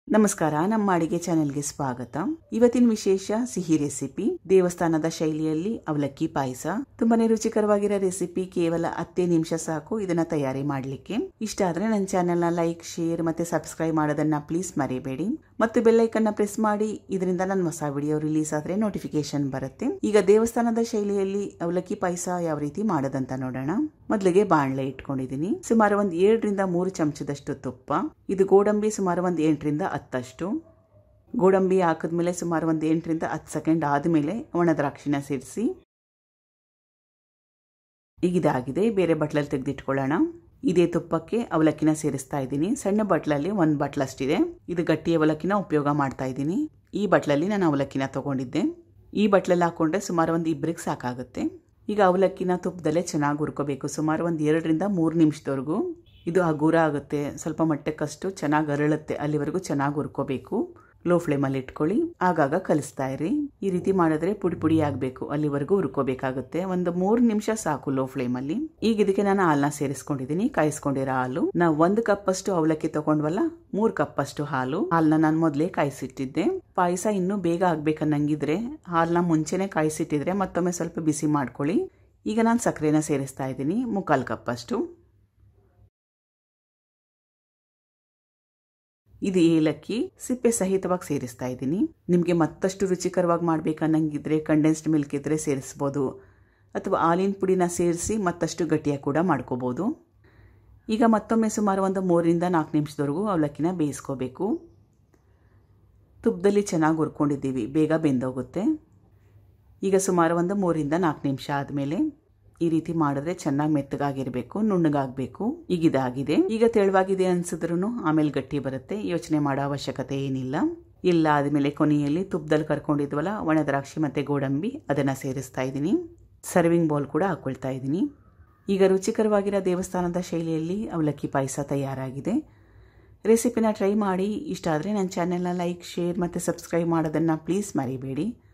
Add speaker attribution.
Speaker 1: ನಮಸ್ಕಾರ ನಮ್ಮ ಅಡಿಗೆ ಚಾನೆಲ್ಗೆ ಸ್ವಾಗತ ಇವತ್ತಿನ ವಿಶೇಷ ಸಿಹಿ ರೆಸಿಪಿ ದೇವಸ್ಥಾನದ ಶೈಲಿಯಲ್ಲಿ ಅವಲಕ್ಕಿ ಪಾಯಸ ತುಂಬಾನೇ ರುಚಿಕರವಾಗಿರೋ ರೆಸಿಪಿ ಕೇವಲ ಹತ್ತೇ ನಿಮಿಷ ಸಾಕು ಇದನ್ನ ತಯಾರಿ ಮಾಡಲಿಕ್ಕೆ ಇಷ್ಟ ಆದ್ರೆ ನನ್ನ ಚಾನೆಲ್ನ ಲೈಕ್ ಶೇರ್ ಮತ್ತೆ ಸಬ್ಸ್ಕ್ರೈಬ್ ಮಾಡೋದನ್ನ ಪ್ಲೀಸ್ ಮರಿಬೇಡಿ ಮತ್ತು ಬೆಲ್ಲೈಕನ್ನ ಪ್ರೆಸ್ ಮಾಡಿ ಇದರಿಂದ ನನ್ನ ಹೊಸ ವಿಡಿಯೋ ರಿಲೀಸ್ ಆದ್ರೆ ನೋಟಿಫಿಕೇಶನ್ ಬರುತ್ತೆ ಈಗ ದೇವಸ್ಥಾನದ ಶೈಲಿಯಲ್ಲಿ ಅವಲಕ್ಕಿ ಪಾಯಸ ಯಾವ ರೀತಿ ಮಾಡೋದಂತ ನೋಡೋಣ ಮೊದಲಿಗೆ ಬಾಣಲೆ ಇಟ್ಕೊಂಡಿದ್ದೀನಿ ಸುಮಾರು ಒಂದ್ ಏಳರಿಂದ ಮೂರು ಚಮಚದಷ್ಟು ತುಪ್ಪ ಇದು ಗೋಡಂಬಿ ಸುಮಾರು ಒಂದ್ ಎಂಟರಿಂದ ಹತ್ತಷ್ಟು ಗೋಡಂಬಿ ಹಾಕಿದ್ಮೇಲೆ ಸುಮಾರು ಒಂದು ಎಂಟರಿಂದ ಹತ್ತು ಸೆಕೆಂಡ್ ಆದಮೇಲೆ ಒಣ ದ್ರಾಕ್ಷಿನ ಸೇರಿಸಿ ಈಗ ಇದಾಗಿದೆ ಬೇರೆ ಬಟ್ಲಲ್ಲಿ ತೆಗೆದಿಟ್ಕೊಳ್ಳೋಣ ಇದೇ ತುಪ್ಪಕ್ಕೆ ಅವಲಕ್ಕಿನ ಸೇರಿಸ್ತಾ ಇದ್ದೀನಿ ಸಣ್ಣ ಬಟ್ಲಲ್ಲಿ ಒಂದು ಬಟ್ಲಷ್ಟಿದೆ ಇದು ಗಟ್ಟಿ ಅವಲಕ್ಕಿನ ಉಪಯೋಗ ಮಾಡ್ತಾ ಇದ್ದೀನಿ ಈ ಬಟ್ಲಲ್ಲಿ ನಾನು ಅವಲಕ್ಕಿನ ತಗೊಂಡಿದ್ದೆ ಈ ಬಟ್ಲಲ್ಲಿ ಹಾಕೊಂಡ್ರೆ ಸುಮಾರು ಒಂದು ಇಬ್ಬರಿಗೆ ಸಾಕಾಗುತ್ತೆ ಈಗ ಅವಲಕ್ಕಿನ ತುಪ್ಪದಲ್ಲೇ ಚೆನ್ನಾಗಿ ಹುರ್ಕೋಬೇಕು ಸುಮಾರು ಒಂದು ಎರಡರಿಂದ ಮೂರು ನಿಮಿಷದವರೆಗೂ ಇದು ಹಗುರ ಆಗುತ್ತೆ ಸ್ವಲ್ಪ ಮಟ್ಟಕ್ಕಷ್ಟು ಚೆನ್ನಾಗಿ ಅರಳುತ್ತೆ ಅಲ್ಲಿವರೆಗೂ ಚೆನ್ನಾಗಿ ಹುರ್ಕೋಬೇಕು ಲೋ ಫ್ಲೇಮಲ್ಲಿ ಇಟ್ಕೊಳ್ಳಿ ಆಗಾಗ ಕಲಿಸ್ತಾ ಇರಿ ಈ ರೀತಿ ಮಾಡಿದ್ರೆ ಪುಡಿ ಪುಡಿ ಆಗಬೇಕು ಅಲ್ಲಿವರೆಗೂ ಹುರ್ಕೋಬೇಕಾಗುತ್ತೆ ಒಂದು ಮೂರು ನಿಮಿಷ ಸಾಕು ಲೋ ಫ್ಲೇಮಲ್ಲಿ ಈಗ ಇದಕ್ಕೆ ನಾನು ಹಾಲನ್ನ ಸೇರಿಸ್ಕೊಂಡಿದ್ದೀನಿ ಕಾಯಿಸ್ಕೊಂಡಿರೋ ಹಾಲು ನಾವು ಒಂದು ಕಪ್ ಅಷ್ಟು ಅವಲಕ್ಕಿ ತಗೊಂಡ್ವಲ್ಲ ಮೂರು ಕಪ್ ಅಷ್ಟು ಹಾಲು ಹಾಲನ್ನ ನಾನು ಮೊದಲೇ ಕಾಯಿಸಿಟ್ಟಿದ್ದೆ ಪಾಯಸ ಇನ್ನೂ ಬೇಗ ಆಗ್ಬೇಕನ್ನಂಗಿದ್ರೆ ಹಾಲನ್ನ ಮುಂಚೆನೆ ಕಾಯಿಸಿಟ್ಟಿದ್ರೆ ಮತ್ತೊಮ್ಮೆ ಸ್ವಲ್ಪ ಬಿಸಿ ಮಾಡ್ಕೊಳ್ಳಿ ಈಗ ನಾನು ಸಕ್ಕರೆನ ಸೇರಿಸ್ತಾ ಇದ್ದೀನಿ ಮುಕ್ಕಾಲು ಕಪ್ ಅಷ್ಟು ಇದು ಏಲಕ್ಕಿ ಸಿಪ್ಪೆ ಸಹಿತವಾಗಿ ಸೇರಿಸ್ತಾ ಇದ್ದೀನಿ ನಿಮಗೆ ಮತ್ತಷ್ಟು ರುಚಿಕರವಾಗಿ ಮಾಡ್ಬೇಕನ್ನಂಗಿದ್ರೆ ಕಂಡೆನ್ಸ್ಡ್ ಮಿಲ್ಕ್ ಇದ್ರೆ ಸೇರಿಸ್ಬೋದು ಅಥವಾ ಹಾಲಿನ ಪುಡಿನ ಸೇರಿಸಿ ಮತ್ತಷ್ಟು ಗಟ್ಟಿಯಾಗಿ ಕೂಡ ಮಾಡ್ಕೋಬೋದು ಈಗ ಮತ್ತೊಮ್ಮೆ ಸುಮಾರು ಒಂದು ಮೂರರಿಂದ ನಾಲ್ಕು ನಿಮಿಷದವರೆಗೂ ಅವಲಕ್ಕಿನ ಬೇಯಿಸ್ಕೋಬೇಕು ತುಪ್ಪದಲ್ಲಿ ಚೆನ್ನಾಗಿ ಹುರ್ಕೊಂಡಿದ್ದೀವಿ ಬೇಗ ಬೆಂದೋಗುತ್ತೆ ಈಗ ಸುಮಾರು ಒಂದು ಮೂರಿಂದ ನಾಲ್ಕು ನಿಮಿಷ ಆದಮೇಲೆ ಈ ರೀತಿ ಮಾಡಿದ್ರೆ ಚೆನ್ನಾಗಿ ಮೆತ್ತಗಾಗಿರ್ಬೇಕು ನುಣ್ಣಗಾಗಬೇಕು ಈಗ ಇದಾಗಿದೆ ಈಗ ತೆಳುವಾಗಿದೆ ಅನ್ಸಿದ್ರು ಆಮೇಲೆ ಗಟ್ಟಿ ಬರುತ್ತೆ ಯೋಚನೆ ಮಾಡೋ ಅವಶ್ಯಕತೆ ಏನಿಲ್ಲ ಇಲ್ಲ ಆದಮೇಲೆ ಕೊನೆಯಲ್ಲಿ ತುಪ್ಪದಲ್ಲಿ ಕರ್ಕೊಂಡಿದ್ವಲ್ಲ ಒಣ ದ್ರಾಕ್ಷಿ ಮತ್ತು ಗೋಡಂಬಿ ಅದನ್ನು ಸೇರಿಸ್ತಾ ಇದ್ದೀನಿ ಸರ್ವಿಂಗ್ ಬೌಲ್ ಕೂಡ ಹಾಕ್ಕೊಳ್ತಾ ಇದ್ದೀನಿ ಈಗ ರುಚಿಕರವಾಗಿರೋ ದೇವಸ್ಥಾನದ ಶೈಲಿಯಲ್ಲಿ ಅವಲಕ್ಕಿ ಪಾಯಸ ತಯಾರಾಗಿದೆ ರೆಸಿಪಿನ ಟ್ರೈ ಮಾಡಿ ಇಷ್ಟ ಆದರೆ ನನ್ನ ಚಾನೆಲ್ನ ಲೈಕ್ ಶೇರ್ ಮತ್ತು ಸಬ್ಸ್ಕ್ರೈಬ್ ಮಾಡೋದನ್ನು ಪ್ಲೀಸ್ ಮರಿಬೇಡಿ